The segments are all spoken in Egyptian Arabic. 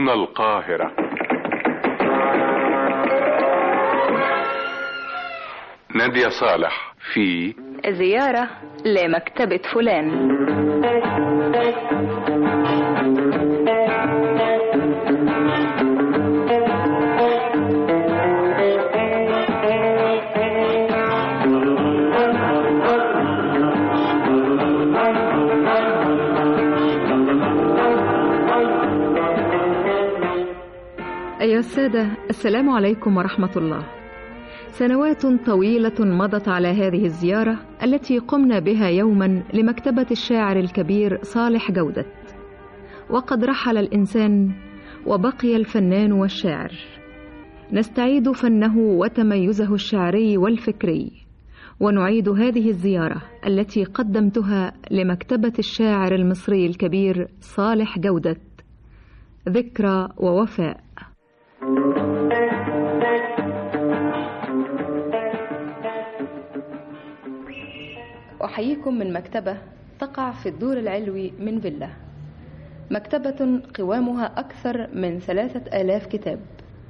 هنا القاهرة نادية صالح في زيارة لمكتبة فلان أيها السادة السلام عليكم ورحمة الله سنوات طويلة مضت على هذه الزيارة التي قمنا بها يوما لمكتبة الشاعر الكبير صالح جودة وقد رحل الإنسان وبقي الفنان والشاعر نستعيد فنه وتميزه الشعري والفكري ونعيد هذه الزيارة التي قدمتها لمكتبة الشاعر المصري الكبير صالح جودة ذكرى ووفاء أحييكم من مكتبة تقع في الدور العلوي من فيلا مكتبة قوامها أكثر من ثلاثة آلاف كتاب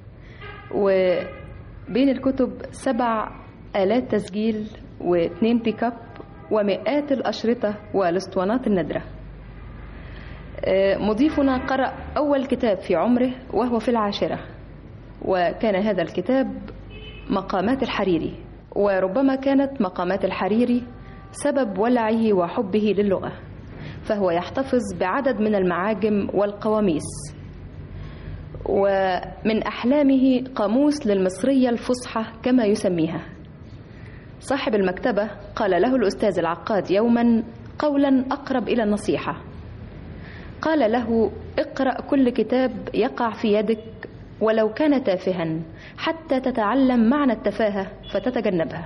وبين الكتب سبع آلات تسجيل واثنين بيك اب ومئات الأشرطة والاسطوانات النادرة مضيفنا قرأ أول كتاب في عمره وهو في العاشرة وكان هذا الكتاب مقامات الحريري وربما كانت مقامات الحريري سبب ولعه وحبه للغة فهو يحتفظ بعدد من المعاجم والقواميس ومن أحلامه قاموس للمصرية الفصحى كما يسميها صاحب المكتبة قال له الأستاذ العقاد يوما قولا أقرب إلى النصيحة قال له اقرأ كل كتاب يقع في يدك ولو كان تافها حتى تتعلم معنى التفاهة فتتجنبها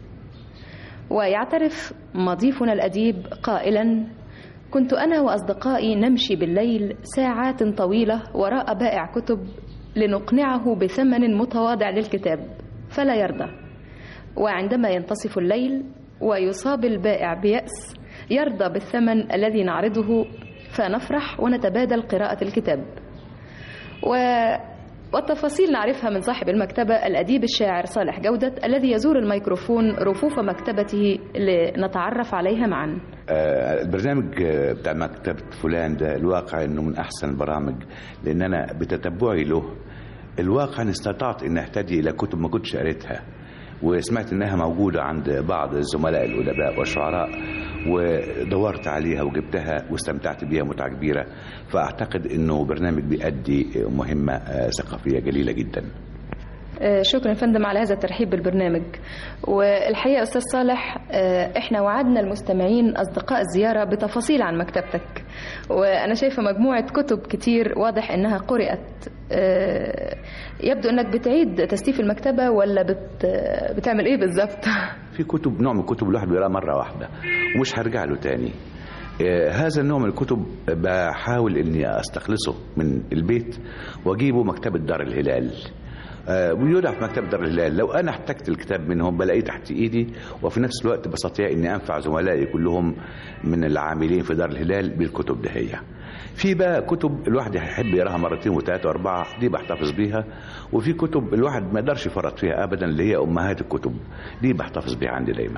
ويعترف مضيفنا الأديب قائلا كنت أنا وأصدقائي نمشي بالليل ساعات طويلة وراء بائع كتب لنقنعه بثمن متواضع للكتاب فلا يرضى وعندما ينتصف الليل ويصاب البائع بيأس يرضى بالثمن الذي نعرضه فنفرح ونتبادل قراءة الكتاب و... والتفاصيل نعرفها من صاحب المكتبة الأديب الشاعر صالح جودة الذي يزور الميكروفون رفوف مكتبته لنتعرف عليها معا آه البرنامج بتاع مكتبة فلان ده الواقع انه من احسن البرامج لان انا بتتبعي له الواقع أنا استطعت ان اهتدي الى كتب ما كنتش قريتها وسمعت انها موجودة عند بعض الزملاء الادباء والشعراء ودورت عليها وجبتها واستمتعت بيها متعة كبيرة فأعتقد أنه برنامج بيأدي مهمة ثقافية جليلة جدا شكرا فندم على هذا الترحيب بالبرنامج والحقيقة أستاذ صالح إحنا وعدنا المستمعين أصدقاء الزيارة بتفاصيل عن مكتبتك وأنا شايفة مجموعة كتب كتير واضح إنها قرأت يبدو إنك بتعيد تستيف المكتبة ولا بت... بتعمل إيه بالظبط؟ في كتب نوع من الكتب الواحد بيقراها مرة واحدة ومش هرجع له تاني هذا النوع من الكتب بحاول اني استخلصه من البيت واجيبه مكتبه دار الهلال ويودع في مكتبه دار الهلال لو انا احتجت الكتاب منهم بلاقيه تحت ايدي وفي نفس الوقت بستطيع اني انفع زملائي كلهم من العاملين في دار الهلال بالكتب دهية في بقى كتب الواحد يحب يقراها مرتين وثلاثه واربعه دي بحتفظ بيها وفي كتب الواحد ما يقدرش يفرط فيها ابدا اللي هي امهات الكتب دي بحتفظ بيها عندي دايما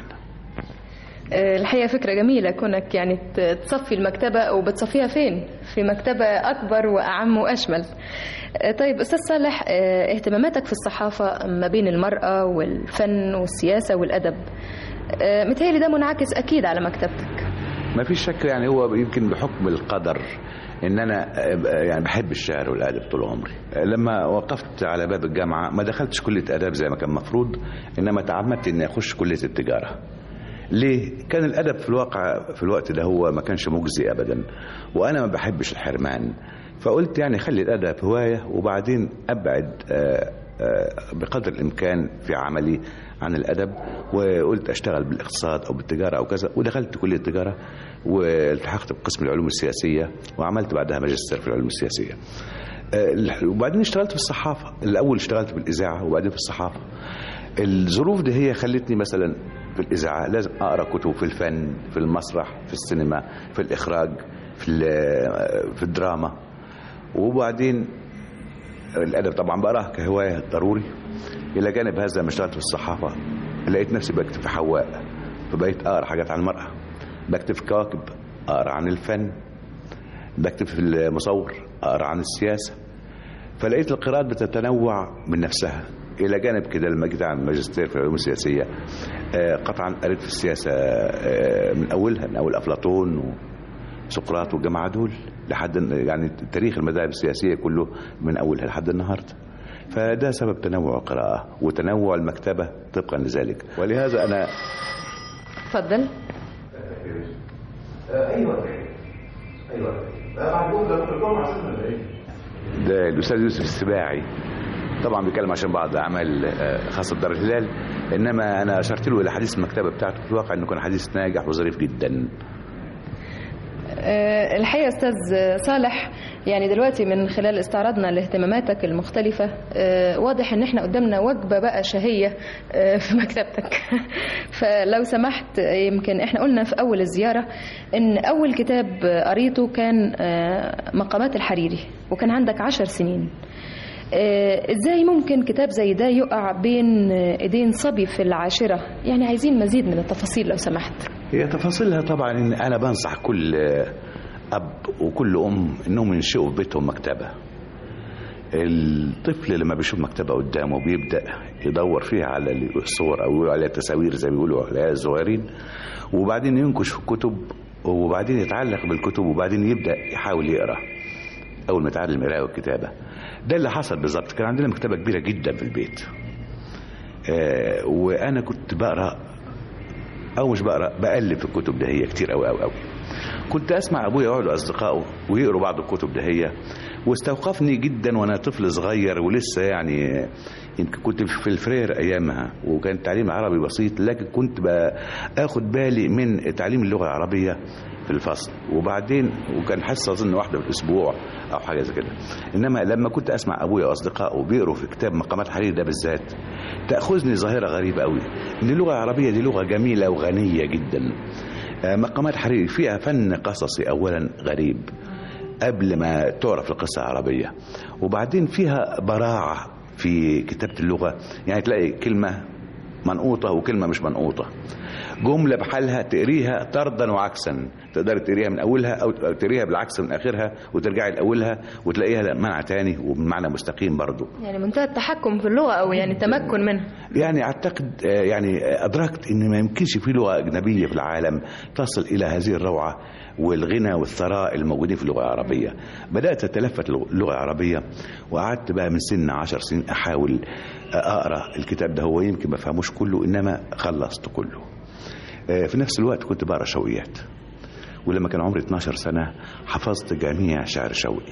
الحقيقة فكرة جميلة كونك يعني تصفي المكتبة وبتصفيها فين في مكتبة أكبر وأعم وأشمل طيب أستاذ صالح اهتماماتك في الصحافة ما بين المرأة والفن والسياسة والأدب متهيألي ده منعكس أكيد على مكتبتك ما فيش شك يعني هو يمكن بحكم القدر ان انا يعني بحب الشعر والادب طول عمري لما وقفت على باب الجامعه ما دخلتش كليه اداب زي ما كان مفروض انما تعمدت اني اخش كليه التجاره ليه؟ كان الأدب في الواقع في الوقت ده هو ما كانش مجزي أبدا وأنا ما بحبش الحرمان فقلت يعني خلي الأدب هواية وبعدين أبعد بقدر الإمكان في عملي عن الأدب وقلت أشتغل بالاقتصاد أو بالتجارة أو كذا ودخلت كلية التجارة والتحقت بقسم العلوم السياسية وعملت بعدها ماجستير في العلوم السياسية وبعدين اشتغلت في الصحافة الأول اشتغلت بالإذاعة وبعدين في الصحافة الظروف دي هي خلتني مثلا في الإذاعة لازم أقرأ كتب في الفن في المسرح في السينما في الإخراج في, في الدراما وبعدين الادب طبعا بقراه كهوايه ضروري الى جانب هذا لما اشتغلت في الصحافه لقيت نفسي بكتب في حواء فبقيت اقرا حاجات عن المراه بكتب في كواكب اقرا عن الفن بكتب في المصور اقرا عن السياسه فلقيت القراءات بتتنوع من نفسها الى جانب كده لما جيت عن ماجستير في العلوم السياسيه آه، قطعا قريت في السياسه آه، من اولها من اول افلاطون وسقراط والجماعه دول لحد يعني تاريخ المذاهب السياسيه كله من اولها لحد النهارده فده سبب تنوع القراءه وتنوع المكتبه طبقا لذلك ولهذا انا اتفضل ايوه ايوه ده الاستاذ يوسف السباعي طبعا بيتكلم عشان بعض اعمال آه، خاصه بدار الهلال انما انا اشرت له الى حديث المكتبه بتاعته في الواقع انه كان حديث ناجح وظريف جدا آه، الحقيقة أستاذ صالح يعني دلوقتي من خلال استعراضنا لاهتماماتك المختلفة آه، واضح إن إحنا قدامنا وجبة بقى شهية آه، في مكتبتك فلو سمحت آه، يمكن إحنا قلنا في أول الزيارة إن أول كتاب آه، قريته كان آه، مقامات الحريري وكان عندك عشر سنين آه، ازاي ممكن كتاب زي ده يقع بين آه، ايدين صبي في العاشرة يعني عايزين مزيد من التفاصيل لو سمحت هي تفاصيلها طبعا ان انا بنصح كل اب وكل ام انهم ينشئوا في بيتهم مكتبه الطفل لما بيشوف مكتبه قدامه بيبدا يدور فيها على الصور او يقولوا عليها تساوير زي ما بيقولوا عليها الصغيرين وبعدين ينكش في الكتب وبعدين يتعلق بالكتب وبعدين يبدا يحاول يقرا اول ما يتعلم القراءه والكتابه ده اللي حصل بالظبط كان عندنا مكتبه كبيره جدا في البيت آه وانا كنت بقرا او مش بقرا بقلب في الكتب ده هي كتير قوي قوي قوي كنت اسمع ابويا يقعد واصدقائه ويقروا بعض الكتب ده هي واستوقفني جدا وانا طفل صغير ولسه يعني يمكن كنت في الفرير ايامها وكان التعليم العربي بسيط لكن كنت باخد بالي من تعليم اللغه العربيه في الفصل وبعدين وكان حصه اظن واحده في الاسبوع او حاجه زي كده انما لما كنت اسمع ابويا واصدقائه بيقروا في كتاب مقامات حرير ده بالذات تاخذني ظاهره غريبه قوي ان اللغه العربيه دي لغه جميله وغنيه جدا آه، مقامات حرير فيها فن قصصي اولا غريب قبل ما تعرف القصه العربيه وبعدين فيها براعه في كتابه اللغه يعني تلاقي كلمه منقوطه وكلمه مش منقوطه جمله بحالها تقريها طردا وعكسا تقدر تقريها من اولها او تقريها بالعكس من اخرها وترجعي لاولها وتلاقيها لا معنى تاني وبمعنى مستقيم برضو يعني منتهى التحكم في اللغة أو يعني التمكن منها يعني اعتقد آه، يعني ادركت ان ما يمكنش في لغه اجنبيه في العالم تصل الى هذه الروعه والغنى والثراء الموجودين في اللغه العربيه بدات اتلفت اللغه العربيه وقعدت بقى من سن عشر سنين احاول اقرا الكتاب ده هو يمكن ما فهموش كله انما خلصت كله آه، في نفس الوقت كنت بقرا شوقيات ولما كان عمري 12 سنه حفظت جميع شعر شوقي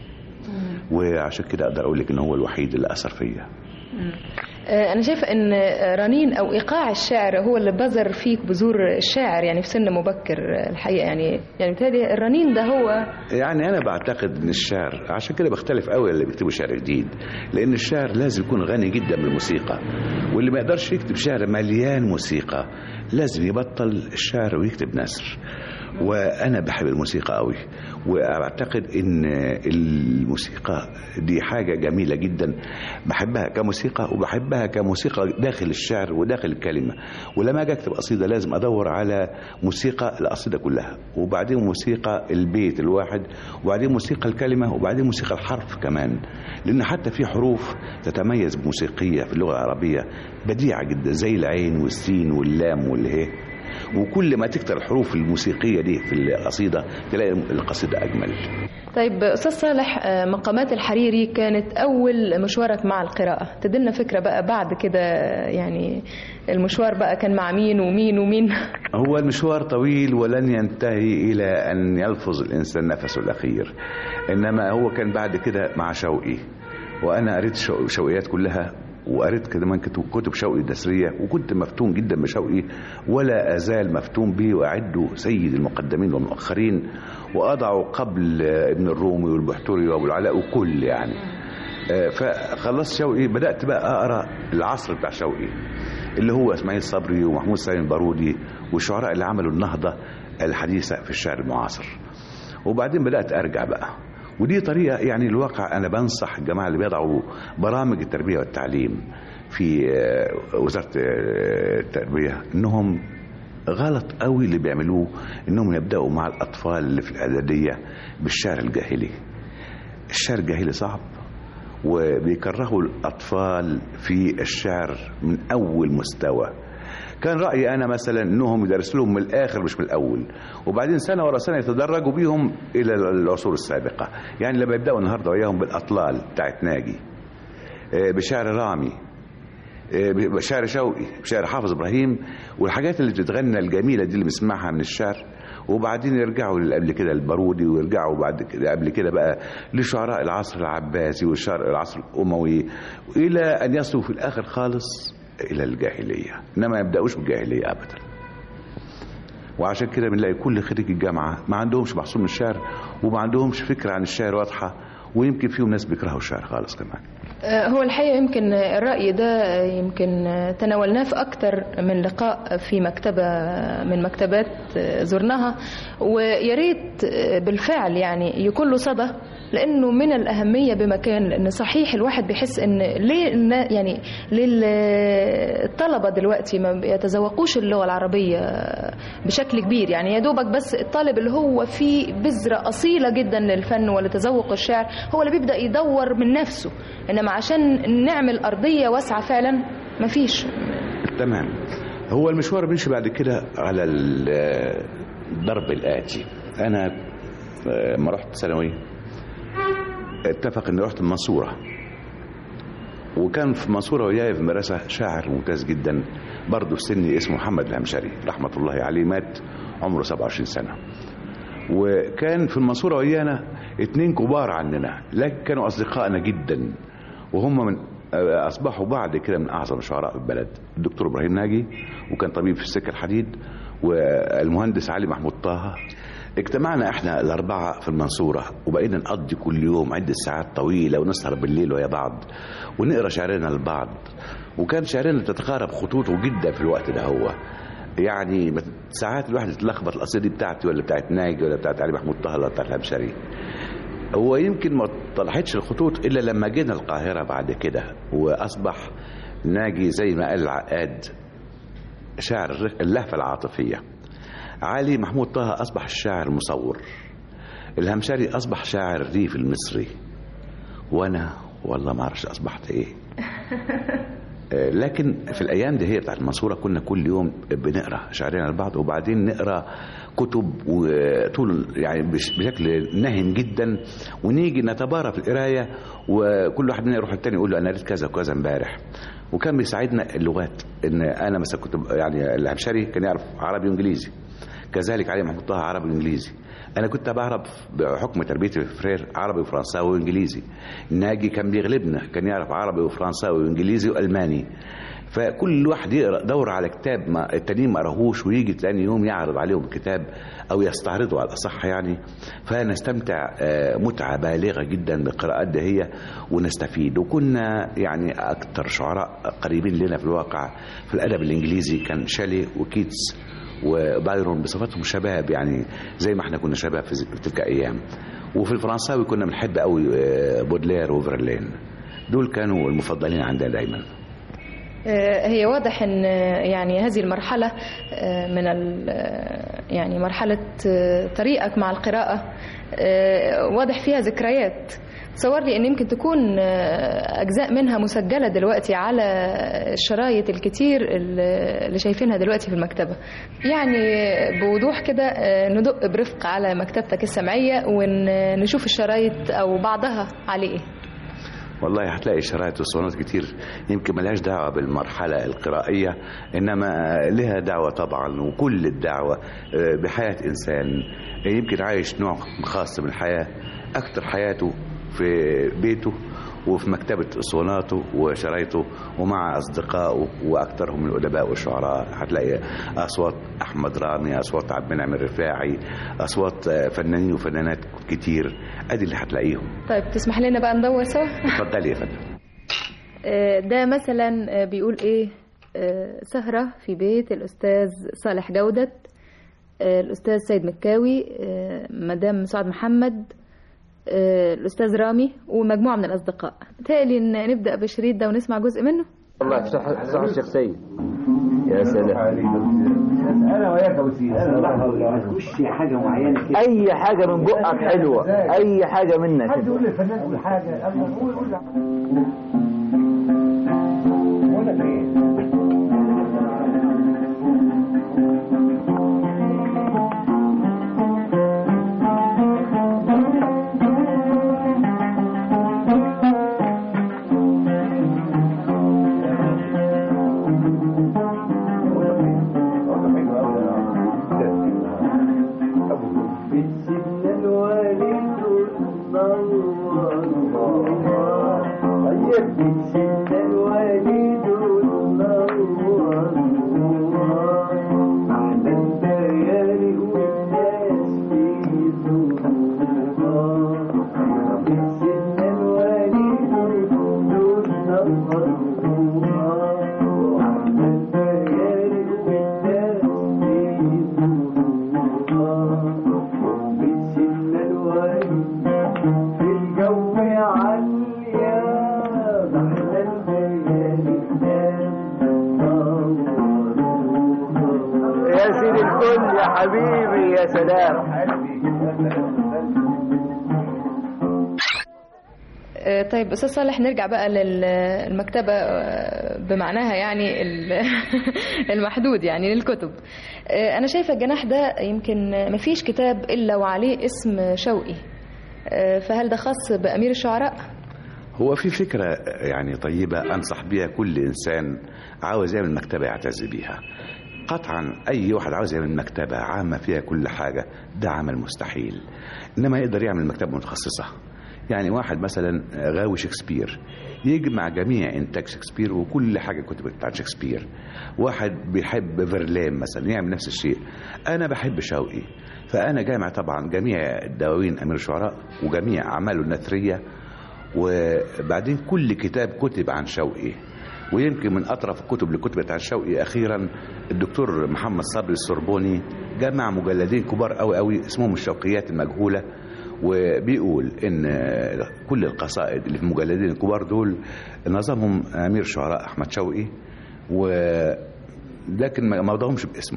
وعشان كده اقدر اقول لك ان هو الوحيد اللي اثر فيا آه، أنا شايفة إن رنين أو إيقاع الشعر هو اللي بذر فيك بذور الشاعر يعني في سن مبكر آه، الحقيقة يعني يعني بالتالي الرنين ده هو يعني انا بعتقد ان الشعر عشان كده بختلف قوي اللي بيكتبوا شعر جديد لان الشعر لازم يكون غني جدا بالموسيقى واللي ما يقدرش يكتب شعر مليان موسيقى لازم يبطل الشعر ويكتب نثر وانا بحب الموسيقى قوي واعتقد ان الموسيقى دي حاجه جميله جدا بحبها كموسيقى وبحبها كموسيقى داخل الشعر وداخل الكلمه ولما اجي اكتب قصيده لازم ادور على موسيقى القصيده كلها وبعدين موسيقى البيت الواحد وبعدين موسيقى الكلمه وبعدين موسيقى الحرف كمان لان حتى في حروف تتميز بموسيقيه في اللغه العربيه بديعه جدا زي العين والسين واللام والهي وكل ما تكتر الحروف الموسيقيه دي في القصيده تلاقي القصيده اجمل طيب أستاذ صالح آه، مقامات الحريري كانت أول مشوارك مع القراءة تدلنا فكرة بقى بعد كده يعني المشوار بقى كان مع مين ومين ومين هو المشوار طويل ولن ينتهي الى ان يلفظ الانسان نفسه الاخير انما هو كان بعد كده مع شوقي وانا قريت شو- شوقيات كلها وقريت كمان كتب كتب شوقي الدسريه وكنت مفتون جدا بشوقي ولا ازال مفتون به واعده سيد المقدمين والمؤخرين واضعه قبل آه، ابن الرومي والبحتري وابو العلاء وكل يعني آه، فخلصت شوقي بدات بقى اقرا العصر بتاع شوقي اللي هو اسماعيل صبري ومحمود سالم البارودي والشعراء اللي عملوا النهضه الحديثه في الشعر المعاصر وبعدين بدات ارجع بقى ودي طريقة يعني الواقع أنا بنصح الجماعة اللي بيضعوا برامج التربية والتعليم في آه، وزارة آه، التربية إنهم غلط قوي اللي بيعملوه إنهم يبدأوا مع الأطفال اللي في الإعدادية بالشعر الجاهلي الشعر الجاهلي صعب وبيكرهوا الأطفال في الشعر من أول مستوى كان رأيي أنا مثلا أنهم يدرس لهم من الآخر مش من الأول وبعدين سنة ورا سنة يتدرجوا بيهم إلى العصور السابقة يعني لما يبدأوا النهاردة وياهم بالأطلال بتاعت ناجي آه، بشعر رامي آه، بشعر شوقي بشعر حافظ إبراهيم والحاجات اللي بتتغنى الجميلة دي اللي بنسمعها من الشعر وبعدين يرجعوا اللي قبل كده البارودي ويرجعوا بعد كده قبل كده بقى لشعراء العصر العباسي والشعر العصر الأموي إلى أن يصلوا في الآخر خالص إلى الجاهلية إنما ما يبدأوش بالجاهلية أبدا وعشان كده بنلاقي كل خريج الجامعة ما عندهمش محصول من الشعر وما عندهمش فكرة عن الشعر واضحة ويمكن فيهم ناس بيكرهوا الشعر خالص كمان آه، هو الحقيقة يمكن الرأي ده يمكن تناولناه في أكتر من لقاء في مكتبة من مكتبات زرناها ويا ريت بالفعل يعني يكون له صدى لأنه من الأهمية بمكان لأن صحيح الواحد بيحس إن ليه النا- يعني ليه الطلبة دلوقتي ما بيتذوقوش اللغة العربية بشكل كبير يعني يا دوبك بس الطالب اللي هو فيه بذرة أصيلة جدا للفن ولتذوق الشعر هو اللي بيبدأ يدور من نفسه إنما عشان نعمل أرضية واسعة فعلا مفيش تمام هو المشوار بيمشي بعد كده على ال- الضرب الآتي أنا آه، لما رحت ثانوي اتفق اني رحت المنصورة وكان في المنصورة وياي في المدرسة شاعر ممتاز جدا برضه في سني اسمه محمد الهمشري رحمة الله عليه مات عمره 27 سنة وكان في المنصورة ويانا اتنين كبار عننا لكن كانوا أصدقائنا جدا وهم من أصبحوا بعد كده من أعظم شعراء البلد الدكتور إبراهيم ناجي وكان طبيب في السكة الحديد والمهندس علي محمود طه اجتمعنا احنا الأربعة في المنصورة وبقينا نقضي كل يوم عدة ساعات طويلة ونسهر بالليل ويا بعض ونقرا شعرنا لبعض وكان شعرنا تتقارب خطوطه جدا في الوقت ده هو يعني بت- ساعات الواحد يتلخبط القصيدة دي بتاعتي ولا بتاعت ناجي ولا بتاعت علي محمود طه ولا بتاعت الهمشري هو يمكن ما طلعتش الخطوط الا لما جينا القاهره بعد كده واصبح ناجي زي ما قال العقاد شاعر الر- اللهفه العاطفيه علي محمود طه اصبح الشاعر المصور الهمشري اصبح شاعر الريف المصري وانا والله ما اعرفش اصبحت ايه آه، لكن في الايام دي هي بتاعت المنصوره كنا كل يوم بنقرا شعرنا لبعض وبعدين نقرا كتب وطول يعني بش- بشكل نهم جدا ونيجي نتبارى في القرايه وكل واحد منا يروح التاني يقول له انا قريت كذا وكذا امبارح وكان بيساعدنا اللغات ان انا مثلا كنت ب- يعني الهمشري كان يعرف عربي وانجليزي كذلك علي محمود طه عربي وانجليزي انا كنت بعرف بحكم تربيتي في فرير عربي وفرنساوي وانجليزي ناجي كان بيغلبنا كان يعرف عربي وفرنساوي وانجليزي والماني فكل واحد يقرا دور على كتاب ما التانيين ما قراهوش ويجي تاني يوم يعرض عليهم الكتاب او يستعرضه على الاصح يعني فنستمتع آه، متعه بالغه جدا بالقراءات ده هي ونستفيد وكنا يعني اكثر شعراء قريبين لنا في الواقع في الادب الانجليزي كان شالي وكيتس وبايرون بصفتهم شباب يعني زي ما احنا كنا شباب في في تلك الايام وفي الفرنساوي كنا بنحب قوي آه، بودلير وفرلين دول كانوا المفضلين عندنا دايما آه، هي واضح ان آه، يعني هذه المرحله آه، من ال- آه، يعني مرحله آه، طريقك مع القراءه آه، واضح فيها ذكريات تصور لي ان يمكن تكون آه، اجزاء منها مسجله دلوقتي على الشرايط الكتير اللي اللي شايفينها دلوقتي في المكتبه يعني بوضوح كده آه، ندق برفق على مكتبتك السمعيه ونشوف الشرايط او بعضها عليه ايه والله هتلاقي شرايط واسطوانات كتير يمكن ملهاش دعوة بالمرحلة القرائية إنما لها دعوة طبعا وكل الدعوة آه، بحياة إنسان يمكن عايش نوع خاص من الحياة أكتر حياته في بيته وفي مكتبة اسطواناته وشرايطه ومع أصدقائه وأكثرهم من الأدباء والشعراء هتلاقي أصوات أحمد رامي أصوات عبد المنعم الرفاعي أصوات آه، فنانين وفنانات كتير أدي اللي هتلاقيهم طيب تسمح لنا بقى ندور سوا اتفضلي يا فندم آه، ده مثلا آه، بيقول ايه آه، سهرة في بيت الأستاذ صالح جودت آه، الأستاذ سيد مكاوي آه، مدام سعد محمد آه، الأستاذ رامي ومجموعة من الأصدقاء تالي إن نبدأ بالشريط ده ونسمع جزء منه والله صح صح الشخصية يا سلام انا وياك يا وسيم انا تخش حاجه معينه كده أي حاجة من بقك حلوة أي حاجة منك حد يقول للفنان قول حاجه قبل قول قول ولا فين بتسيبنا الوالد والنور طيب بتسيبنا الوالد والنور احنا البياري والناس في ذنوبها بتسيبنا الوالد والنور احنا البياري والناس في ذنوبها بتسيبنا الوالد في الجو عالية احنا البياري يا سيدي الكل يا حبيبي يا سلام آه، طيب أستاذ صالح نرجع بقى للمكتبة آه، بمعناها يعني ال- المحدود يعني للكتب آه، أنا شايفة الجناح ده يمكن مفيش كتاب إلا وعليه اسم شوقي آه، فهل ده خاص بأمير الشعراء؟ هو في فكرة يعني طيبة أنصح بيها كل إنسان عاوز يعمل مكتبة يعتز بيها قطعا أي واحد عاوز يعمل مكتبة عامة فيها كل حاجة ده عمل مستحيل إنما يقدر يعمل مكتبة متخصصة يعني واحد مثلا غاوي شكسبير يجمع جميع إنتاج شكسبير وكل حاجة كتبت بتاعت شكسبير واحد بيحب فيرلين مثلا يعمل نفس الشيء أنا بحب شوقي فأنا جامع طبعا جميع دواوين أمير الشعراء وجميع أعماله النثرية وبعدين كل كتاب كتب عن شوقي ويمكن من اطرف الكتب اللي كتبت عن شوقي اخيرا الدكتور محمد صبري السربوني جمع مجلدين كبار قوي قوي اسمهم الشوقيات المجهوله وبيقول ان كل القصائد اللي في المجلدين الكبار دول نظمهم امير الشعراء احمد شوقي و لكن ما ما وضعهمش باسمه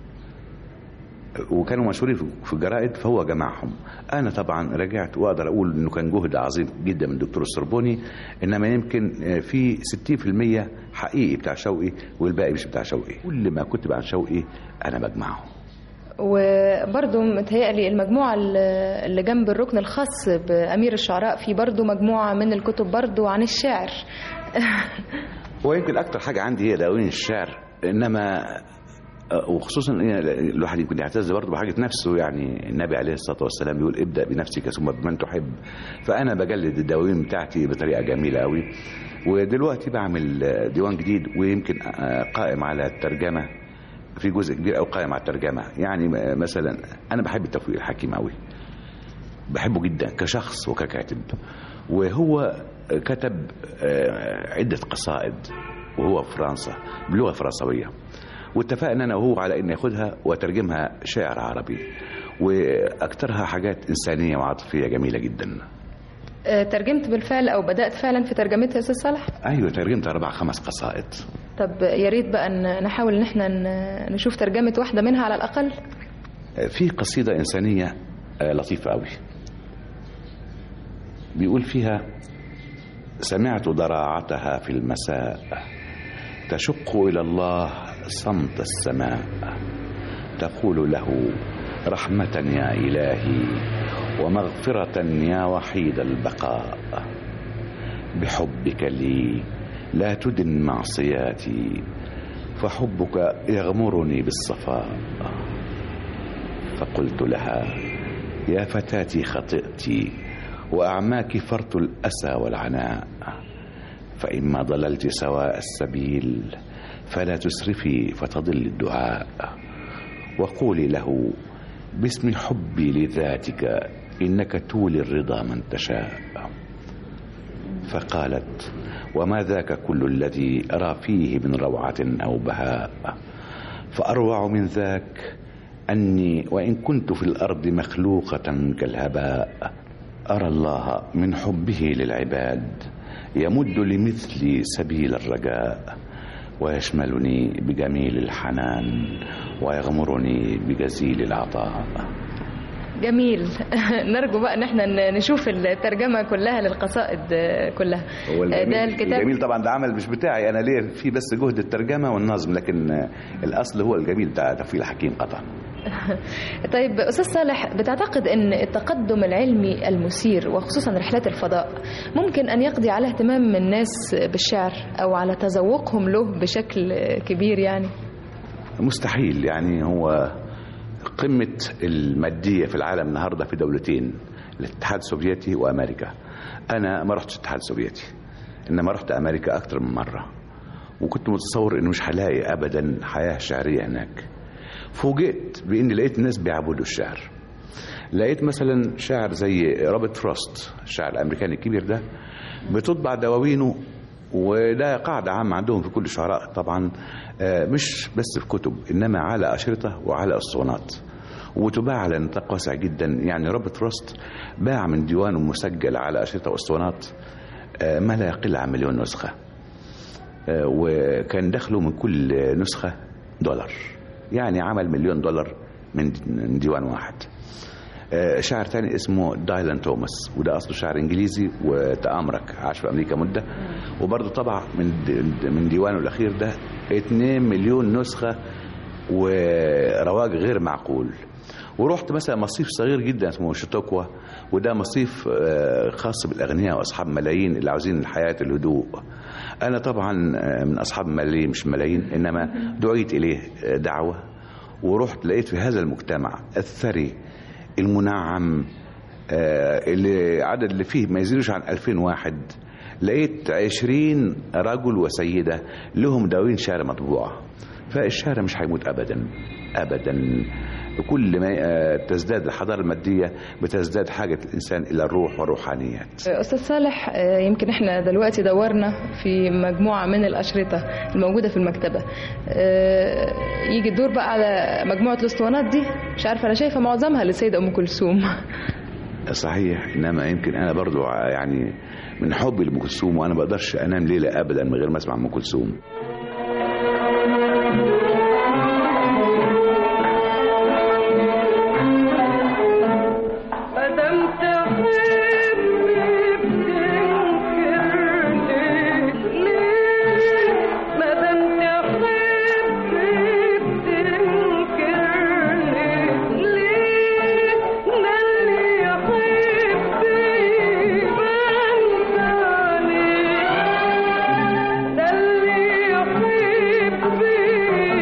وكانوا مشهورين في- في الجرائد فهو جمعهم انا طبعا رجعت واقدر اقول انه كان جهد عظيم جدا من الدكتور السربوني انما يمكن آه، في 60% حقيقي بتاع شوقي والباقي مش بتاع شوقي كل ما كتب عن شوقي انا بجمعه وبرضه متهيألي المجموعة اللي اللي جنب الركن الخاص بأمير الشعراء في برضه مجموعة من الكتب برضه عن الشعر ويمكن اكتر حاجه عندي هي دواوين الشعر انما آه، وخصوصا إن الواحد يمكن يعتز برضه بحاجه نفسه يعني النبي عليه الصلاه والسلام بيقول ابدا بنفسك ثم بمن تحب فانا بجلد الدواوين بتاعتي بطريقه جميله قوي ودلوقتي بعمل آه، ديوان جديد ويمكن آه، قائم على الترجمه في جزء كبير قوي قائم على الترجمه يعني آه، مثلا انا بحب التوفيق الحكيم قوي بحبه جدا كشخص وككاتب وهو كتب آه، عدة قصائد وهو في فرنسا بلغة فرنسوية واتفقنا أنا وهو على أن ياخدها وترجمها شعر عربي وأكثرها حاجات إنسانية وعاطفية جميلة جدا آه، ترجمت بالفعل أو بدأت فعلا في ترجمتها يا أستاذ صالح أيوة ترجمت أربع خمس قصائد طب يا ريت بقى ن- نحاول إن احنا ن- نشوف ترجمة واحدة منها على الأقل في قصيدة إنسانية آه، لطيفة أوي بيقول فيها سمعت ضراعتها في المساء تشق إلى الله صمت السماء تقول له رحمة يا إلهي ومغفرة يا وحيد البقاء بحبك لي لا تدن معصياتي فحبك يغمرني بالصفاء فقلت لها يا فتاتي خطئت وأعماك فرط الأسى والعناء فإما ضللت سواء السبيل فلا تسرفي فتضل الدعاء وقولي له باسم حبي لذاتك إنك تولي الرضا من تشاء فقالت وما ذاك كل الذي أرى فيه من روعة أو بهاء فأروع من ذاك أني وإن كنت في الأرض مخلوقة كالهباء أرى الله من حبه للعباد يمد لمثلي سبيل الرجاء ويشملني بجميل الحنان ويغمرني بجزيل العطاء جميل نرجو بقى ان احنا نشوف الترجمه كلها للقصائد كلها هو الجميل, ده الكتاب الجميل طبعا ده عمل مش بتاعي انا ليه في بس جهد الترجمه والنظم لكن الاصل هو الجميل بتاع تفويل حكيم قطعا طيب استاذ صالح بتعتقد ان التقدم العلمي المثير وخصوصا رحلات الفضاء ممكن ان يقضي على اهتمام الناس بالشعر او على تذوقهم له بشكل كبير يعني مستحيل يعني هو قمة المادية في العالم النهاردة في دولتين الاتحاد السوفيتي وأمريكا أنا ما رحتش الاتحاد السوفيتي إنما رحت أمريكا أكتر من مرة وكنت متصور إنه مش هلاقي أبدا حياة شعرية هناك فوجئت بإني لقيت ناس بيعبدوا الشعر لقيت مثلا شاعر زي روبرت فروست الشاعر الأمريكاني الكبير ده بتطبع دواوينه وده قاعدة عامة عندهم في كل الشعراء طبعا مش بس في كتب إنما على أشرطة وعلى أسطوانات وتباع على نطاق واسع جدا يعني روبرت فروست باع من ديوانه مسجل على أشرطة وأسطوانات ما لا يقل عن مليون نسخة وكان دخله من كل نسخة دولار يعني عمل مليون دولار من ديوان واحد شاعر تاني اسمه دايلان توماس وده اصله شاعر انجليزي وتامرك عاش في امريكا مده وبرضه طبع من من ديوانه الاخير ده 2 مليون نسخه ورواج غير معقول ورحت مثلا مصيف صغير جدا اسمه شتوكوا وده مصيف خاص بالاغنياء واصحاب ملايين اللي عاوزين الحياه الهدوء انا طبعا من اصحاب ملايين مش ملايين انما دعيت اليه دعوه ورحت لقيت في هذا المجتمع الثري المنعم اللي عدد اللي فيه ما يزيدوش عن 2000 واحد لقيت 20 رجل وسيدة لهم دواوين شعر مطبوعة فالشعر مش هيموت أبدا أبدا كل ما تزداد الحضارة المادية بتزداد حاجة الإنسان إلى الروح والروحانيات أستاذ صالح يمكن إحنا دلوقتي دورنا في مجموعة من الأشرطة الموجودة في المكتبة يجي الدور بقى على مجموعة الأسطوانات دي مش عارفة أنا شايفة معظمها للسيدة أم كلثوم صحيح انما يمكن انا برضو يعني من حبي لام كلثوم وانا ما اقدرش انام ليله ابدا من غير ما اسمع ام كلثوم اللي يحب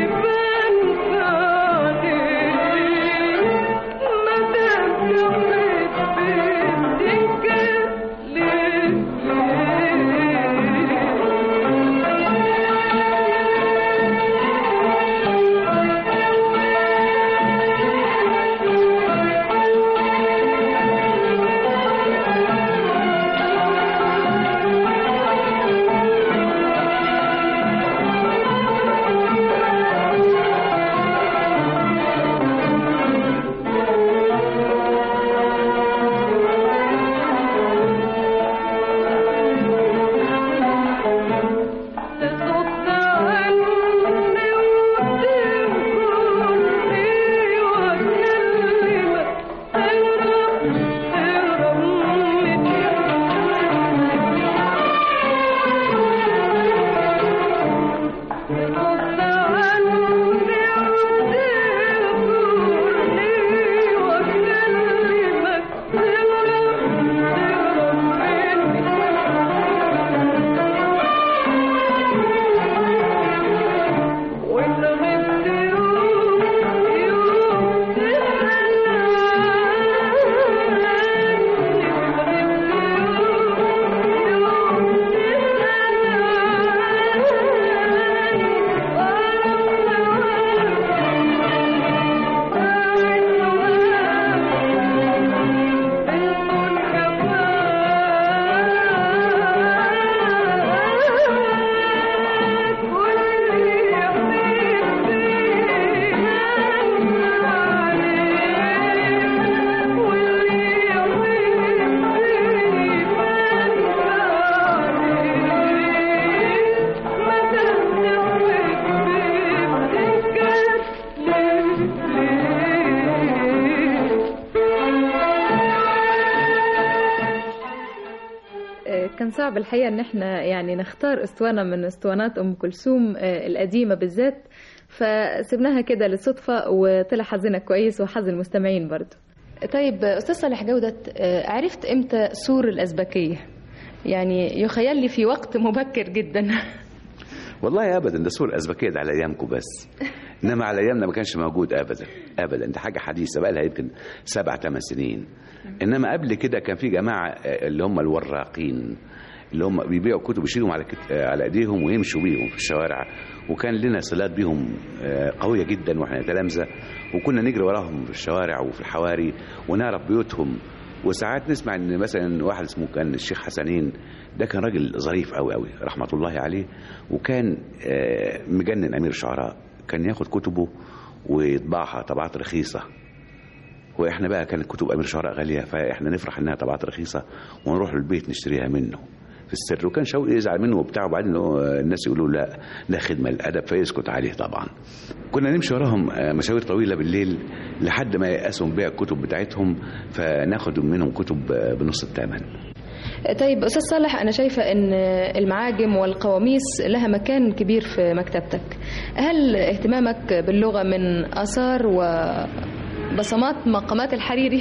كان صعب الحقيقة ان احنا يعني نختار اسطوانة من اسطوانات ام كلثوم آه، القديمة بالذات فسبناها كده للصدفة وطلع حظنا كويس وحظ المستمعين برضو طيب استاذ صالح جودة آه، عرفت امتى سور الازبكية يعني يخيل لي في وقت مبكر جدا والله ابدا ده سور الازبكيه ده على ايامكم بس انما على ايامنا ما كانش موجود ابدا ابدا دي حاجه حديثه بقى لها يمكن سبع ثمان سنين انما قبل كده كان في جماعه آه، اللي هم الوراقين اللي هم بيبيعوا كتب يشيلهم على كت... آه، على ايديهم ويمشوا بيهم في الشوارع وكان لنا صلات بيهم آه، قويه جدا واحنا تلامذه وكنا نجري وراهم في الشوارع وفي الحواري ونعرف بيوتهم وساعات نسمع ان مثلا واحد اسمه كان الشيخ حسنين ده كان راجل ظريف قوي قوي رحمه الله عليه وكان آه، مجنن امير الشعراء كان ياخد كتبه ويطبعها طبعات رخيصه واحنا بقى كانت كتب امير الشعراء غاليه فاحنا نفرح انها طبعات رخيصه ونروح للبيت نشتريها منه في السر وكان شوقي يزعل منه وبتاع وبعدين هو الناس يقولوا لا ده خدمه للادب فيسكت عليه طبعا كنا نمشي وراهم آه، مشاوير طويله بالليل لحد ما ييأسوا من بيع الكتب بتاعتهم فناخد منهم كتب آه، بنص الثمن طيب استاذ صالح انا شايفه ان المعاجم والقواميس لها مكان كبير في مكتبتك هل اهتمامك باللغه من اثار وبصمات مقامات الحريري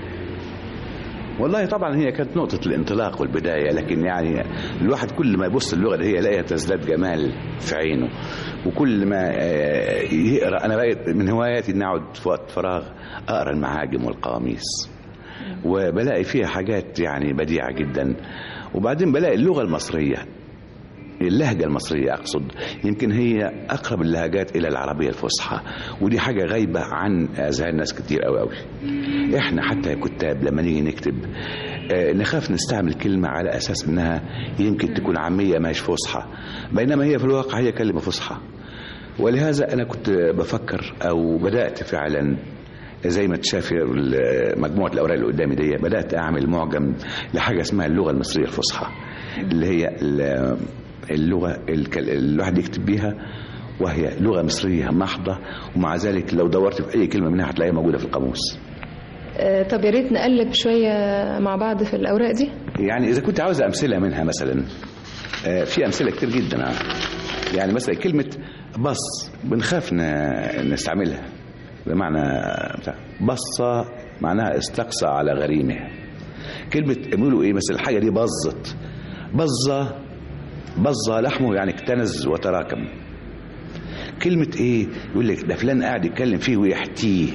والله طبعا هي كانت نقطة الانطلاق والبداية لكن يعني الواحد كل ما يبص اللغة دي هي يلاقيها تزداد جمال في عينه وكل ما آه، يقرأ أنا بقيت من هواياتي إني أقعد في وقت فراغ أقرأ المعاجم والقواميس وبلاقي فيها حاجات يعني بديعة جدا وبعدين بلاقي اللغة المصرية اللهجة المصرية أقصد يمكن هي أقرب اللهجات إلى العربية الفصحى ودي حاجة غايبة عن أذهان ناس كتير أوي أوي إحنا حتى كتاب لما نيجي نكتب آه، نخاف نستعمل كلمة على أساس إنها يمكن تكون عامية ماهيش فصحى بينما هي في الواقع هي كلمة فصحى ولهذا أنا كنت بفكر أو بدأت فعلا زي ما تشاف ال- مجموعة الأوراق اللي قدامي دي بدأت أعمل معجم لحاجة اسمها اللغة المصرية الفصحى اللي هي ال- اللغة الك- الواحد يكتب بيها وهي لغة مصرية محضة ومع ذلك لو دورت في أي كلمة منها هتلاقيها موجودة في القاموس آه، طب يا ريت نقلب شويه مع بعض في الاوراق دي يعني إذا كنت عاوز أمثلة منها مثلا آه، في أمثلة كتير جدا آه. يعني مثلا كلمة بص بنخاف ن- نستعملها بمعنى بتاع بصة معناها استقصى على غريمه كلمة بيقولوا إيه مثلا الحاجة دي بظت بظة بظة لحمه يعني اكتنز وتراكم كلمة ايه يقول لك ده فلان قاعد يتكلم فيه ويحتيه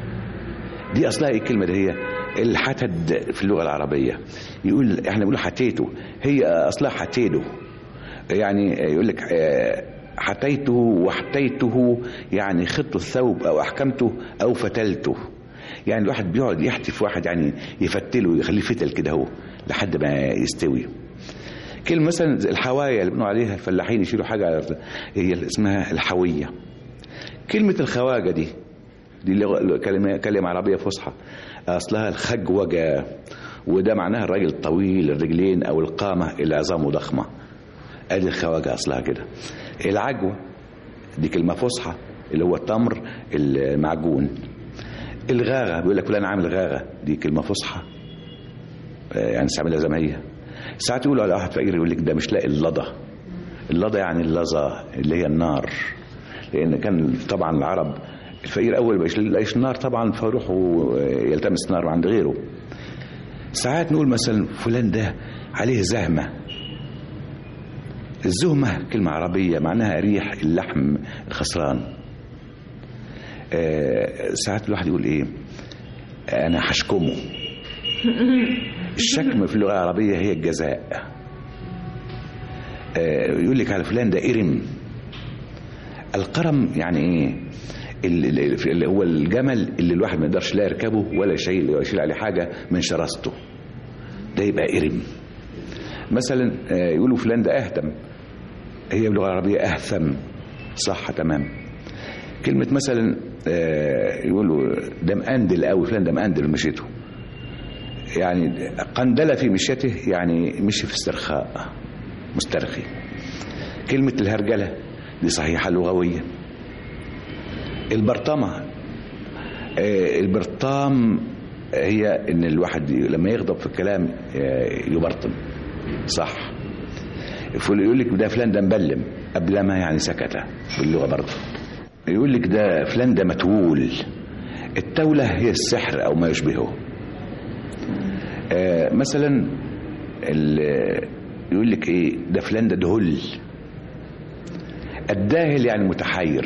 دي اصلها ايه الكلمة دي هي الحتد في اللغة العربية يقول احنا بنقول حتيته هي اصلها حتيده يعني يقول لك آه، حتيته وحتيته يعني خط الثوب او احكمته او فتلته يعني الواحد بيقعد يحتي في واحد يعني يفتله يخليه فتل كده هو لحد ما يستوي كلمة مثلا زي الحوايا اللي بنقول عليها الفلاحين يشيلوا حاجة هي اللي اسمها الحوية كلمة الخواجة دي دي لغة كلمة, كلمة عربية فصحى أصلها الخجوجة وده معناها الراجل الطويل الرجلين أو القامة اللي عظامه ضخمة ادي الخواجة أصلها كده العجوة دي كلمة فصحى اللي هو التمر المعجون الغاغة بيقول لك فلان عامل غاغة دي كلمة فصحى آه، يعني استعملها زي ما هي ساعات يقولوا على واحد فقير يقول لك ده مش لاقي اللضى اللضى يعني اللظى اللي هي النار لان كان طبعا العرب الفقير اول ما يلاقيش النار طبعا فيروحوا يلتمس نار عند غيره ساعات نقول مثلا فلان ده عليه زهمه الزهمه كلمه عربيه معناها ريح اللحم الخسران آه، ساعات الواحد يقول ايه انا هشكمه الشكم في اللغه العربيه هي الجزاء آه، يقول لك على فلان ده إرم القرم يعني ايه ال- ال- اللي هو الجمل اللي الواحد ما يقدرش لا يركبه ولا يشيل يشيل عليه حاجه من شراسته ده يبقى إرم مثلا آه، يقولوا فلان ده اهتم هي باللغه العربيه اهثم صح تمام كلمه مثلا آه، يقولوا ده مقندل قوي فلان ده مقندل في مشيته يعني قندل في مشيته يعني مشي في استرخاء مسترخي كلمة الهرجلة دي صحيحة لغويا البرطمة آه، البرطام هي ان الواحد لما يغضب في الكلام آه، يبرطم صح فل- يقول لك ده فلان ده مبلم أبلم يعني سكت باللغة برضه يقول لك ده فلان ده متول التولة هي السحر أو ما يشبهه آه مثلا ال- يقول لك ايه ده فلان ده دهل الداهل يعني متحير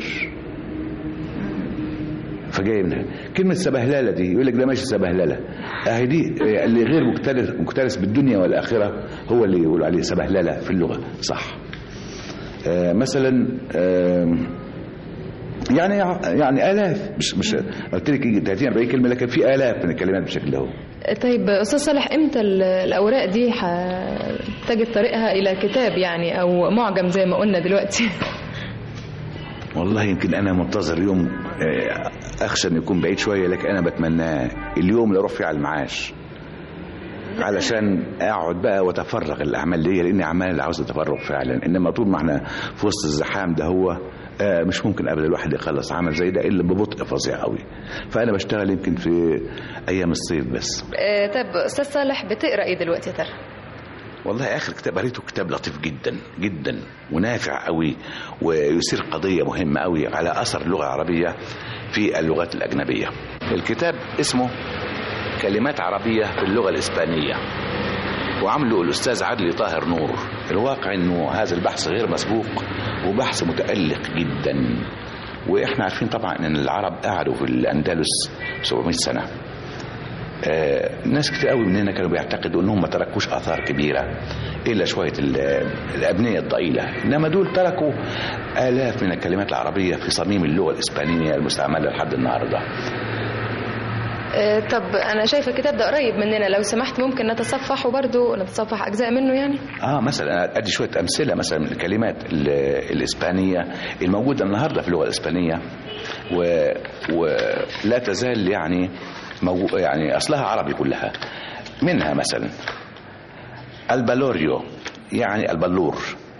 فجاي منها كلمة سبهللة دي يقول لك ده ماشي سبهللة اهي دي آه، اللي غير مكترث مكترث بالدنيا والآخرة هو اللي يقول عليه سبهللة في اللغة صح آه مثلا آه يعني يعني آلاف مش مش قلت لك يجي 30 40 كلمة لكن في آلاف من الكلمات بالشكل ده هو طيب أستاذ صالح إمتى ال- الأوراق دي هتجد طريقها إلى كتاب يعني أو معجم زي ما قلنا دلوقتي والله يمكن انا منتظر يوم آه، اخشى ان يكون بعيد شويه لكن انا بتمناه اليوم اللي اروح فيه على المعاش علشان اقعد بقى واتفرغ الاعمال دي لان اعمال اللي عاوزه تفرغ فعلا انما طول ما احنا في وسط الزحام ده هو آه، مش ممكن ابدا الواحد يخلص عمل زي ده الا ببطء فظيع قوي فانا بشتغل يمكن في ايام الصيف بس آه، طب أستاذ صالح بتقرأ إيه دلوقتي يا ترى؟ والله اخر كتاب قريته كتاب لطيف جدا جدا ونافع قوي ويثير قضيه مهمه قوي على اثر اللغه العربيه في اللغات الاجنبيه الكتاب اسمه كلمات عربيه في اللغه الاسبانيه وعمله الاستاذ عدلي طاهر نور الواقع انه هذا البحث غير مسبوق وبحث متالق جدا واحنا عارفين طبعا ان العرب قعدوا في الاندلس 700 سنه آه، ناس كتير قوي مننا كانوا بيعتقدوا انهم ما تركوش اثار كبيره الا شويه ال- الابنيه الضئيله انما دول تركوا الاف من الكلمات العربيه في صميم اللغه الاسبانيه المستعمله لحد النهارده آه، طب أنا شايفة الكتاب ده قريب مننا لو سمحت ممكن نتصفحه برضه نتصفح أجزاء منه يعني؟ اه مثلا ادي شويه امثله مثلا من الكلمات ال- الاسبانيه الموجوده النهارده في اللغه الاسبانيه و... ولا تزال يعني مو... يعني اصلها عربي كلها منها مثلا البالوريو يعني البلور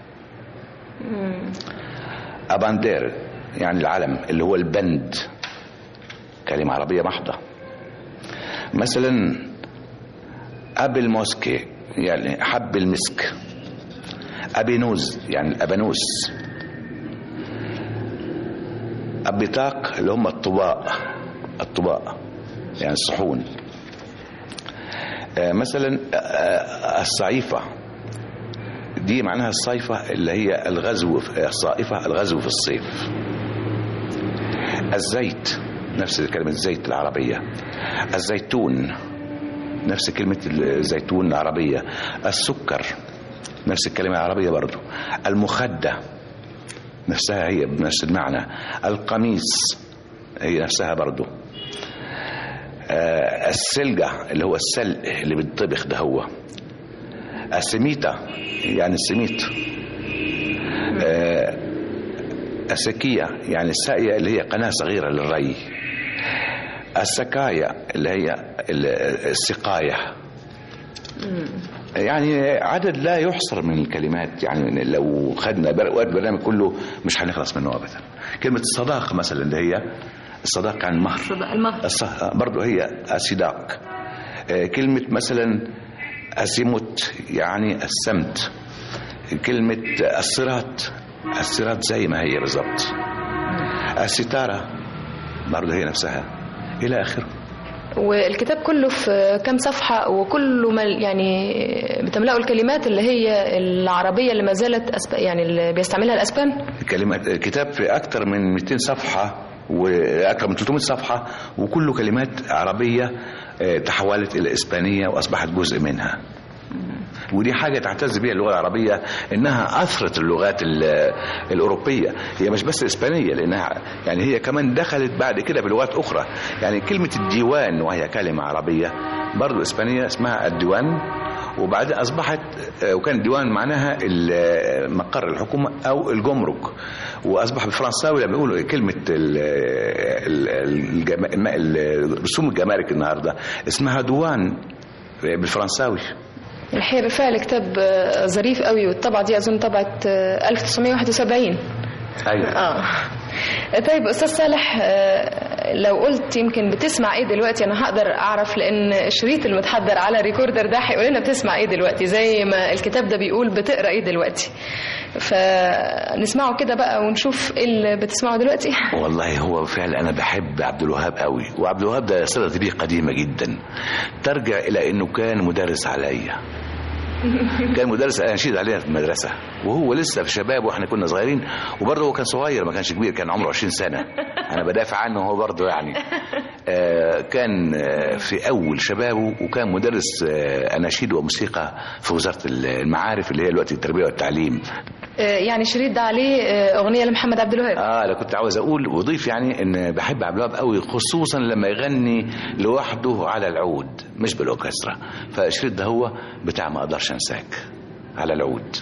اباندير يعني العلم اللي هو البند كلمه عربيه محضه مثلا ابل موسكي يعني حب المسك ابينوز يعني الابانوس ابيطاق اللي هم الطباء الطباء يعني الصحون آه، مثلا آه، آه، الصعيفة دي معناها الصيفة اللي هي الغزو في الصائفة الغزو في الصيف الزيت نفس كلمة الزيت العربية الزيتون نفس كلمة الزيتون العربية السكر نفس الكلمة العربية برضو المخدة نفسها هي بنفس المعنى القميص هي نفسها برضو آه، السلجة اللي هو السلق اللي بيتطبخ ده هو السميتة يعني السميت آه، السكية يعني الساقية اللي هي قناة صغيرة للري السكاية اللي هي ال- السقاية يعني عدد لا يحصر من الكلمات يعني لو خدنا بر- وقت البرنامج كله مش هنخلص منه ابدا كلمة الصداقة مثلا اللي هي الصداقة عن المهر المهر الص- برضو هي الصداق آه، كلمة مثلا أسيموت يعني السمت كلمة الصراط الصراط زي ما هي بالظبط الستارة برضو هي نفسها إلى آخره والكتاب كله في كام صفحة وكله مل يعني بتملأه الكلمات اللي هي العربية اللي ما زالت أسب... يعني اللي بيستعملها الأسبان كلمات الكتاب في أكثر من 200 صفحة وأكثر من 300 صفحة وكله كلمات عربية آه، تحولت إلى إسبانية وأصبحت جزء منها ودي حاجة تعتز بها اللغة العربية إنها أثرت اللغات ال- الأوروبية هي مش بس إسبانية لأنها يعني هي كمان دخلت بعد كده بلغات أخرى يعني كلمة الديوان وهي كلمة عربية برضو إسبانية اسمها الديوان وبعدين أصبحت آه، وكان الديوان معناها ال- مقر الحكومة أو الجمرك وأصبح بالفرنساوي لما يقولوا كلمة ال- ال- الجما- الم- ال- رسوم الجمارك النهاردة اسمها دوان بالفرنساوي الحقيقة بالفعل كتاب آه، ظريف قوي والطبعة دي أظن طبعة آه، 1971 ايوه اه طيب استاذ صالح آه، لو قلت يمكن بتسمع ايه دلوقتي انا هقدر اعرف لان الشريط المتحضر على ريكوردر ده هيقول لنا بتسمع ايه دلوقتي زي ما الكتاب ده بيقول بتقرا ايه دلوقتي فنسمعه كده بقى ونشوف ايه اللي بتسمعه دلوقتي والله هو فعلا انا بحب عبد الوهاب قوي وعبد الوهاب ده صلتي بيه قديمه جدا ترجع الى انه كان مدرس عليا كان مدرس اناشيد علينا في المدرسه وهو لسه في شباب واحنا كنا صغيرين وبرضه هو كان صغير ما كانش كبير كان عمره 20 سنه انا بدافع عنه هو برضه يعني آه كان آه في اول شبابه وكان مدرس آه اناشيد وموسيقى في وزاره المعارف اللي هي دلوقتي التربيه والتعليم آه، يعني الشريط ده عليه آه، اغنيه لمحمد عبد الوهاب اه انا كنت عاوز اقول واضيف يعني ان بحب عبد الوهاب قوي خصوصا لما يغني لوحده على العود مش بالاوركسترا فالشريط ده هو بتاع ما اقدرش انساك على العود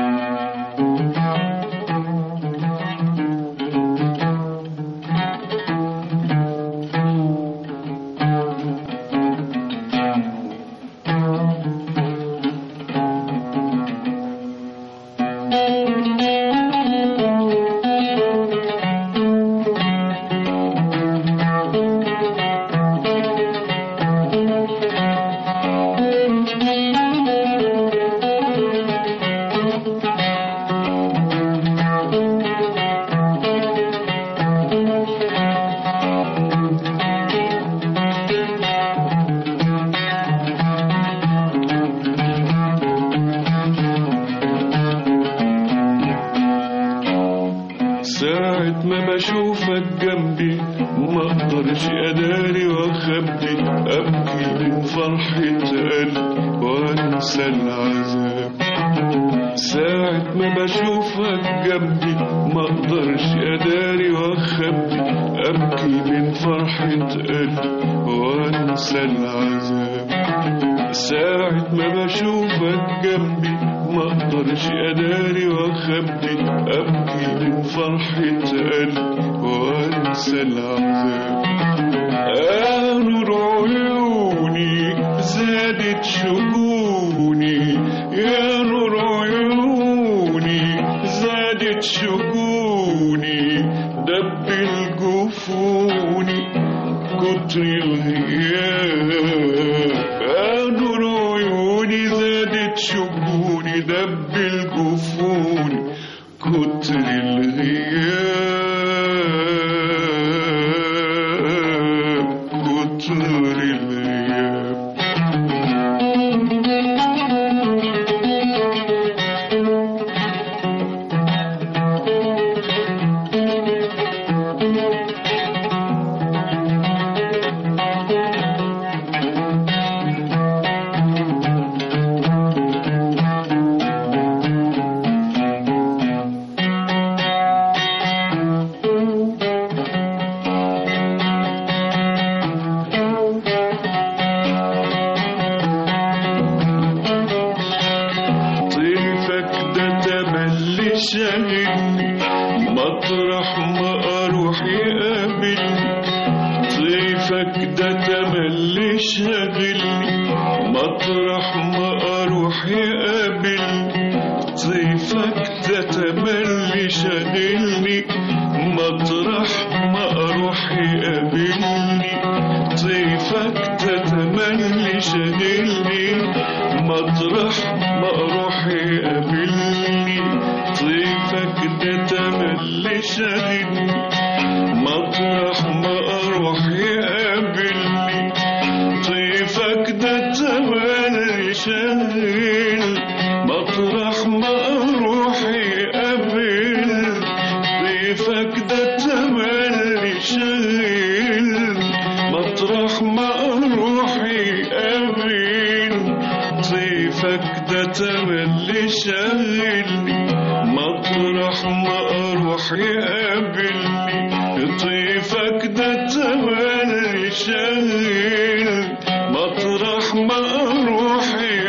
ساعة ما بشوفك جنبي ما اقدرش اداري واخبي ابكي من فرحة قلبي وانسى العذاب ساعة ما بشوفك جنبي ما اقدرش اداري واخبي ابكي من فرحة قلبي وانسى العذاب ساعة ما بشوفك جنبي ما اقدرش اداري واخبي ابكي من فرحة قلبي وانسى العذاب آه نور عيوني زادت شجوني يا نور عيوني زادت شجوني دب الجفوني كتر الغياب يا نور عيوني زادت شجوني دب الجفون كتر الغياب كتر الغياب طيفك ده تملي شاغلني مطرح ما اروح يقابلني طيفك ده تملي شاغلني مطرح ما اروح يقابلني طيفك ده تملي شاغلني مطرح ما اروح يقابلني طيفك ده تملي شاغلني مطرح ما اروح يقابلني طيفك ده تملي شاغلني مطرح ما اروح يقابلني طيفك ده تملي شاغل مطرح ما اروح يقابل طيفك ده تملي شاغل مطرح ما اروح يقابل طيفك ده تملي شاغلني مطرح ما اروح يقابلني طيفك ده تملي شاغل مطرح ما اروح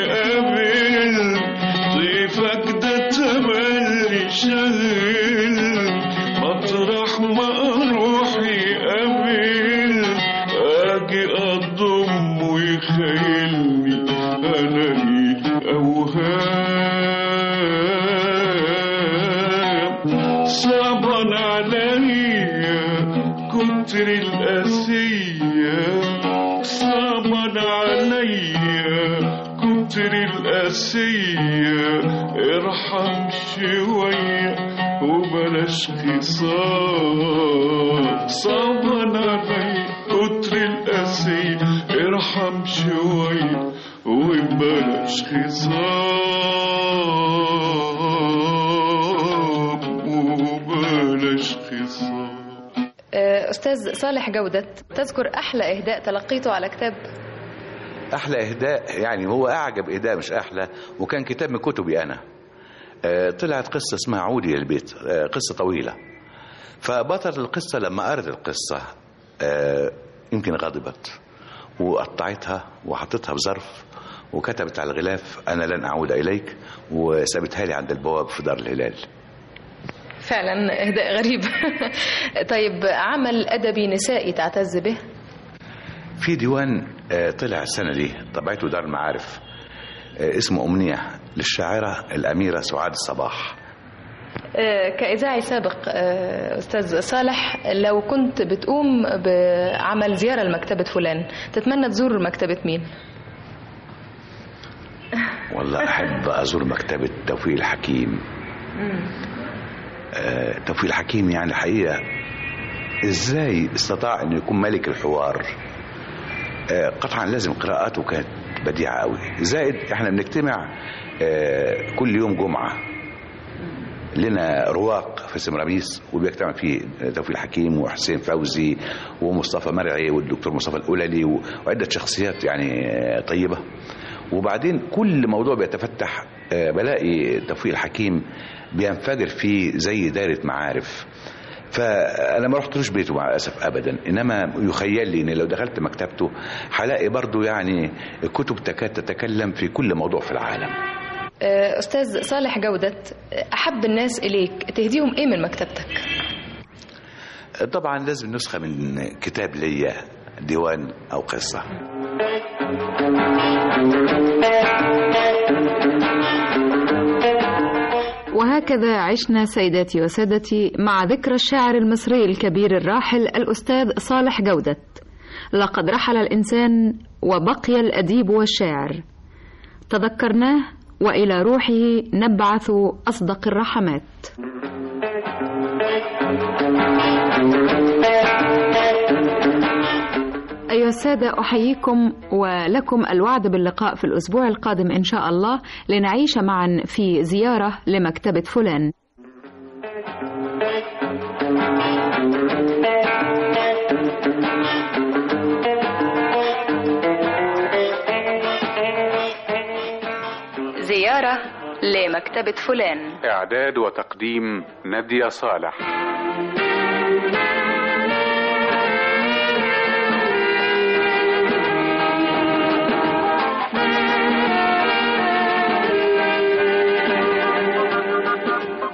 يقابل طيفك ده تملي شاغل مطرح ما اروح يقابل اجي اضم ويخيلني الاقي اوهام صعبا علي كتر القاسية صعبان عليا كتر القاسية ارحم شوية وبلاش خصام صعبان عليا كتر القاسية ارحم شوية وبلاش خصام وبلاش خصام آه، أستاذ صالح جودة تذكر أحلى إهداء تلقيته على كتاب احلى اهداء يعني هو اعجب اهداء مش احلى وكان كتاب من كتبي انا آه، طلعت قصه اسمها عودي للبيت آه، قصه طويله فبطل القصه لما قرأت القصه آه، يمكن غضبت وقطعتها وحطتها في ظرف وكتبت على الغلاف انا لن اعود اليك وسابتها لي عند البواب في دار الهلال فعلا إهداء غريب طيب عمل أدبي نسائي تعتز به في ديوان آه، طلع السنة دي طبعته دار المعارف آه، اسمه أمنية للشاعرة الأميرة سعاد الصباح آه، كإذاعي سابق آه، أستاذ صالح لو كنت بتقوم بعمل زيارة لمكتبة فلان تتمنى تزور مكتبة مين؟ والله أحب أزور مكتبة توفيق الحكيم آه، توفيق الحكيم يعني الحقيقة إزاي استطاع أنه يكون ملك الحوار آه، قطعا لازم قراءاته كانت بديعة قوي زائد احنا بنجتمع آه، كل يوم جمعة لنا رواق في سمراميس وبيجتمع فيه توفيق الحكيم وحسين فوزي ومصطفى مرعي والدكتور مصطفى الأوللي وعدة شخصيات يعني آه، طيبة وبعدين كل موضوع بيتفتح آه، بلاقي توفيق الحكيم بينفجر فيه زي دايرة معارف فانا ما رحتلوش بيته مع الاسف ابدا انما يخيل لي ان لو دخلت مكتبته هلاقي برضو يعني كتب تكاد تتكلم في كل موضوع في العالم آه، أستاذ صالح جودة أحب الناس إليك تهديهم إيه من مكتبتك؟ طبعا لازم نسخه من كتاب ليا ديوان او قصه وهكذا عشنا سيداتي وسادتي مع ذكرى الشاعر المصري الكبير الراحل الأستاذ صالح جودة لقد رحل الإنسان وبقي الأديب والشاعر تذكرناه وإلى روحه نبعث أصدق الرحمات أيها السادة أحييكم ولكم الوعد باللقاء في الأسبوع القادم إن شاء الله لنعيش معا في زيارة لمكتبة فلان زيارة لمكتبة فلان إعداد وتقديم نادية صالح